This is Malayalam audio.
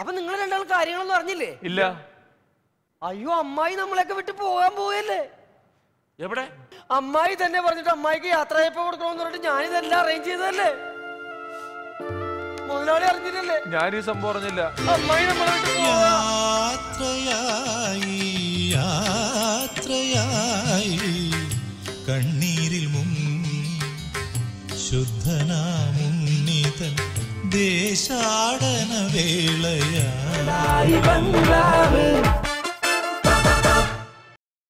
അപ്പൊ നിങ്ങൾ രണ്ടാൾ കാര്യങ്ങളൊന്നും അറിഞ്ഞില്ലേ ഇല്ല അയ്യോ അമ്മായി നമ്മളെയൊക്കെ വിട്ട് പോകാൻ പോയല്ലേ എവിടെ അമ്മായി തന്നെ പറഞ്ഞിട്ട് അമ്മായിക്ക് യാത്രയപ്പ് കൊടുക്കണമെന്ന് പറഞ്ഞിട്ട് ഞാനിതെല്ലാം അറേഞ്ച് ചെയ്തതല്ലേ മുതലാളി അറിഞ്ഞില്ലല്ലേ ഞാൻ ഈ സംഭവം അറിഞ്ഞില്ല അമ്മായി നമ്മളെ വിട്ട് പോവാ യാത്രയായി യാത്രയായി കണ്ണീരിൽ മുങ്ങി ശുദ്ധനാമുന്നിതൻ ദേശാടന വേളയാ ബംഗ്ലാവ്